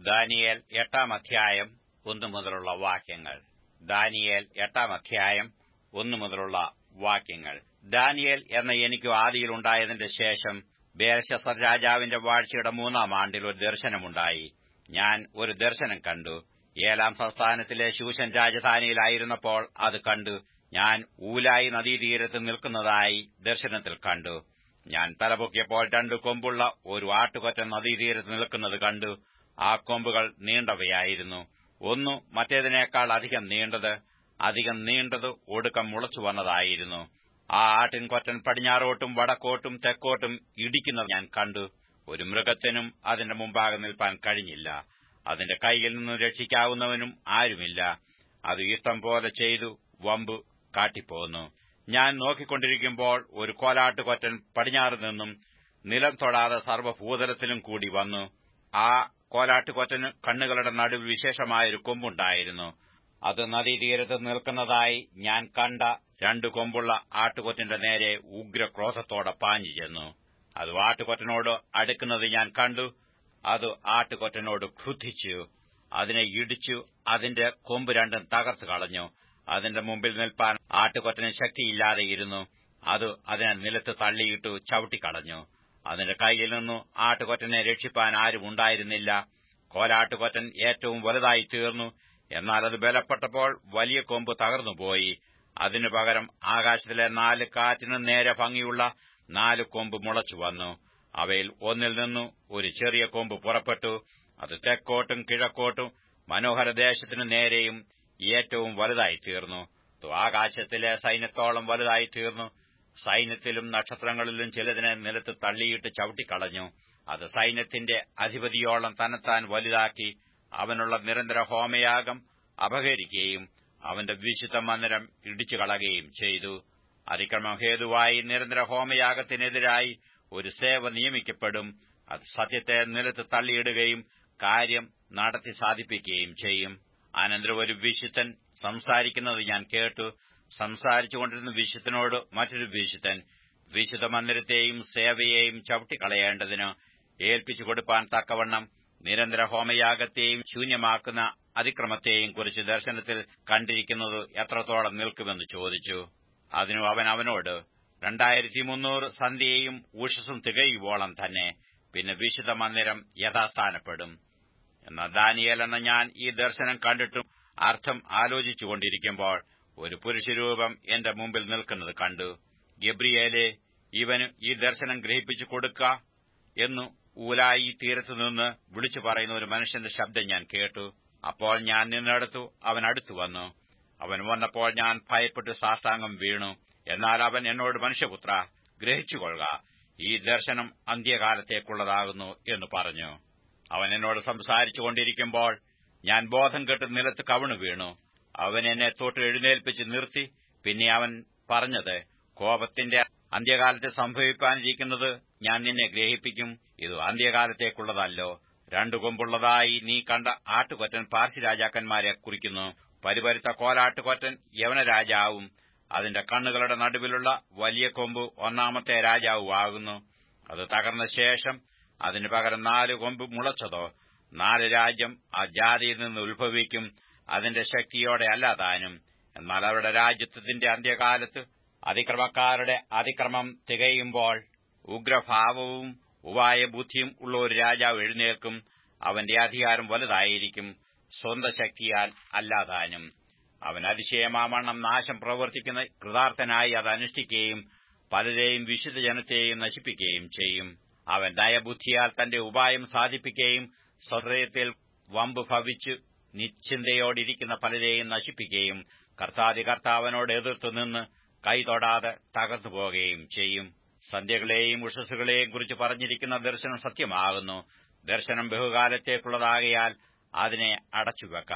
Daniel എട്ടാം അധ്യായം ഒന്നു മുതലുള്ള വാക്യങ്ങൾ ദാനിയേൽ എട്ടാം അധ്യായം ഒന്നു മുതലുള്ള വാക്യങ്ങൾ ദാനിയേൽ എന്ന എനിക്ക് ആദിയിൽ ഉണ്ടായതിന്റെ ശേഷം ബേൽശസർ രാജാവിന്റെ വാഴ്ചയുടെ മൂന്നാം ആണ്ടിൽ ഒരു ദർശനമുണ്ടായി ഞാൻ ഒരു ദർശനം കണ്ടു ഏലാം സംസ്ഥാനത്തിലെ ശൂശൻ രാജധാനിയിലായിരുന്നപ്പോൾ അത് കണ്ടു ഞാൻ ഊലായി നദീതീരത്ത് നിൽക്കുന്നതായി ദർശനത്തിൽ കണ്ടു ഞാൻ തലപൊക്കിയപ്പോൾ രണ്ടു കൊമ്പുള്ള ഒരു ആട്ടുകൊറ്റൻ നദീതീരത്ത് നിൽക്കുന്നത് കണ്ടു ആ കൊമ്പുകൾ നീണ്ടവയായിരുന്നു ഒന്നു മറ്റേതിനേക്കാൾ അധികം നീണ്ടത് അധികം നീണ്ടത് ഒടുക്കം മുളച്ചു വന്നതായിരുന്നു ആ ആട്ടിൻകൊറ്റൻ പടിഞ്ഞാറോട്ടും വടക്കോട്ടും തെക്കോട്ടും ഇടിക്കുന്നത് ഞാൻ കണ്ടു ഒരു മൃഗത്തിനും അതിന്റെ മുമ്പാകെ നിൽപ്പാൻ കഴിഞ്ഞില്ല അതിന്റെ കൈയിൽ നിന്ന് രക്ഷിക്കാവുന്നവനും ആരുമില്ല അത് ഇഷ്ടം പോലെ ചെയ്തു വമ്പ് കാട്ടിപ്പോന്നു ഞാൻ നോക്കിക്കൊണ്ടിരിക്കുമ്പോൾ ഒരു കോലാട്ടുകൊറ്റൻ പടിഞ്ഞാറ് നിന്നും നിലം തൊടാതെ സർവ്വഭൂതലത്തിലും കൂടി വന്നു ആ കോലാട്ടുകൊറ്റന് കണ്ണുകളുടെ നടുവിൽ വിശേഷമായൊരു കൊമ്പുണ്ടായിരുന്നു അത് നദീതീരത്ത് നിൽക്കുന്നതായി ഞാൻ കണ്ട രണ്ടു കൊമ്പുള്ള ആട്ടുകൊറ്റന്റെ നേരെ ഉഗ്രക്രോധത്തോടെ പാഞ്ഞു ചെന്നു അത് ആട്ടുകൊറ്റനോട് അടുക്കുന്നത് ഞാൻ കണ്ടു അത് ആട്ടുകൊറ്റനോട് ക്രുദ്ധിച്ചു അതിനെ ഇടിച്ചു അതിന്റെ കൊമ്പ് രണ്ടും തകർത്തു കളഞ്ഞു അതിന്റെ മുമ്പിൽ നിൽപ്പാൻ ആട്ടുകൊറ്റന് ശക്തിയില്ലാതെയിരുന്നു അത് അതിനെ നിലത്ത് തള്ളിയിട്ടു ചവിട്ടിക്കളഞ്ഞു അതിന്റെ കൈയിൽ നിന്നു ആട്ടുകൊറ്റനെ രക്ഷിപ്പാൻ ആരും ഉണ്ടായിരുന്നില്ല കോലാട്ടുകൊറ്റൻ ഏറ്റവും വലുതായി തീർന്നു എന്നാൽ അത് ബലപ്പെട്ടപ്പോൾ വലിയ കൊമ്പ് തകർന്നുപോയി അതിനു പകരം ആകാശത്തിലെ നാല് കാറ്റിനു നേരെ ഭംഗിയുള്ള നാല് കൊമ്പ് മുളച്ചു വന്നു അവയിൽ ഒന്നിൽ നിന്നു ഒരു ചെറിയ കൊമ്പ് പുറപ്പെട്ടു അത് തെക്കോട്ടും കിഴക്കോട്ടും മനോഹരദേശത്തിനു നേരെയും ഏറ്റവും വലുതായി തീർന്നു ആകാശത്തിലെ സൈന്യത്തോളം വലുതായി തീർന്നു സൈന്യത്തിലും നക്ഷത്രങ്ങളിലും ചിലതിനെ നിലത്ത് തള്ളിയിട്ട് ചവിട്ടിക്കളഞ്ഞു അത് സൈന്യത്തിന്റെ അധിപതിയോളം തന്നെത്താൻ വലുതാക്കി അവനുള്ള നിരന്തര ഹോമയാഗം അപഹരിക്കുകയും അവന്റെ വിശുദ്ധ മന്ദിരം ഇടിച്ചു കളയുകയും ചെയ്തു അതിക്രമം ഹേതുവായി നിരന്തര ഹോമയാഗത്തിനെതിരായി ഒരു സേവ നിയമിക്കപ്പെടും അത് സത്യത്തെ നിലത്ത് തള്ളിയിടുകയും കാര്യം നടത്തി സാധിപ്പിക്കുകയും ചെയ്യും അനന്തരം ഒരു വിശുദ്ധൻ സംസാരിക്കുന്നത് ഞാൻ കേട്ടു സംസാരിച്ചുകൊണ്ടിരുന്ന വിശുദ്ധനോട് മറ്റൊരു വിശുദ്ധൻ വിശുദ്ധ മന്ദിരത്തെയും സേവയെയും ചവിട്ടിക്കളയേണ്ടതിന് ഏൽപ്പിച്ചു കൊടുപ്പാൻ തക്കവണ്ണം നിരന്തര ഹോമയാഗത്തെയും ശൂന്യമാക്കുന്ന അതിക്രമത്തെയും കുറിച്ച് ദർശനത്തിൽ കണ്ടിരിക്കുന്നത് എത്രത്തോളം നിൽക്കുമെന്ന് ചോദിച്ചു അതിനു അവൻ അവനോട് രണ്ടായിരത്തി മുന്നൂറ് സന്ധ്യയും ഊഷസും തികയുവോളം തന്നെ പിന്നെ വിശുദ്ധ മന്ദിരം യഥാസ്ഥാനപ്പെടും എന്നാൽ ദാനിയേൽ എന്ന ഞാൻ ഈ ദർശനം കണ്ടിട്ടും അർത്ഥം ആലോചിച്ചുകൊണ്ടിരിക്കുമ്പോൾ ഒരു പുരുഷരൂപം എന്റെ മുമ്പിൽ നിൽക്കുന്നത് കണ്ടു ഗബ്രിയേലെ ഇവന് ഈ ദർശനം ഗ്രഹിപ്പിച്ചു കൊടുക്ക എന്നു ഊലായി തീരത്തുനിന്ന് വിളിച്ചു പറയുന്ന ഒരു മനുഷ്യന്റെ ശബ്ദം ഞാൻ കേട്ടു അപ്പോൾ ഞാൻ നിന്നെടുത്തു അവൻ അടുത്തു വന്നു അവൻ വന്നപ്പോൾ ഞാൻ ഭയപ്പെട്ടു സാഷ്ടാംഗം വീണു എന്നാൽ അവൻ എന്നോട് മനുഷ്യപുത്ര ഗ്രഹിച്ചുകൊള്ളുക ഈ ദർശനം അന്ത്യകാലത്തേക്കുള്ളതാകുന്നു എന്ന് പറഞ്ഞു അവൻ എന്നോട് സംസാരിച്ചുകൊണ്ടിരിക്കുമ്പോൾ ഞാൻ ബോധം കെട്ട് നിലത്ത് കവിണു വീണു അവൻ എന്നെ തൊട്ട് എഴുന്നേൽപ്പിച്ച് നിർത്തി പിന്നെ അവൻ പറഞ്ഞത് കോപത്തിന്റെ അന്ത്യകാലത്ത് സംഭവിക്കാനിരിക്കുന്നത് ഞാൻ നിന്നെ ഗ്രഹിപ്പിക്കും ഇത് അന്ത്യകാലത്തേക്കുള്ളതല്ലോ രണ്ടു കൊമ്പുള്ളതായി നീ കണ്ട ആട്ടുകൊറ്റൻ പാർസി രാജാക്കന്മാരെ കുറിക്കുന്നു പരിപരുത്ത കോലാട്ടുകൊറ്റൻ യവന രാജാവും അതിന്റെ കണ്ണുകളുടെ നടുവിലുള്ള വലിയ കൊമ്പ് ഒന്നാമത്തെ രാജാവുമാകുന്നു അത് തകർന്ന ശേഷം അതിനു പകരം നാല് കൊമ്പ് മുളച്ചതോ നാല് രാജ്യം ആ ജാതിയിൽ നിന്ന് ഉത്ഭവിക്കും അതിന്റെ ശക്തിയോടെ അല്ലാതാനും എന്നാൽ അവരുടെ രാജ്യത്വത്തിന്റെ അന്ത്യകാലത്ത് അതിക്രമക്കാരുടെ അതിക്രമം തികയുമ്പോൾ ഉഗ്രഭാവവും ഉപായ ബുദ്ധിയും ഉള്ള ഒരു രാജാവ് എഴുന്നേൽക്കും അവന്റെ അധികാരം വലുതായിരിക്കും സ്വന്തം ശക്തിയാൽ അല്ലാതാനും അവൻ അതിശയമാവണ്ണം നാശം പ്രവർത്തിക്കുന്ന കൃതാർത്ഥനായി അത് അനുഷ്ഠിക്കുകയും പലരെയും വിശുദ്ധ ജനത്തെയും നശിപ്പിക്കുകയും ചെയ്യും അവൻ നയബുദ്ധിയാൽ തന്റെ ഉപായം സാധിപ്പിക്കുകയും സ്വഹൃദയത്തിൽ വമ്പ് ഭവിച്ചു നിശ്ചിന്തയോടിരിക്കുന്ന പലരെയും നശിപ്പിക്കുകയും കർത്താതി കർത്താവനോട് എതിർത്തു നിന്ന് കൈതൊടാതെ തകർന്നു പോകുകയും ചെയ്യും സന്ധ്യകളെയും ഉഷസ്സുകളെയും കുറിച്ച് പറഞ്ഞിരിക്കുന്ന ദർശനം സത്യമാകുന്നു ദർശനം ബഹുകാലത്തേക്കുള്ളതാകയാൽ അതിനെ അടച്ചുവെക്ക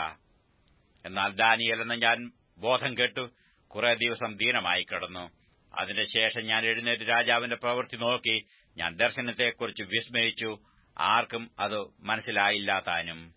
എന്നാൽ ദാനിയൽ എന്ന ഞാൻ ബോധം കെട്ടു കുറെ ദിവസം ദീനമായി കിടന്നു അതിന്റെ ശേഷം ഞാൻ എഴുന്നേറ്റ് രാജാവിന്റെ പ്രവൃത്തി നോക്കി ഞാൻ ദർശനത്തെക്കുറിച്ച് വിസ്മയിച്ചു ആർക്കും അത് മനസ്സിലായില്ലാതാനും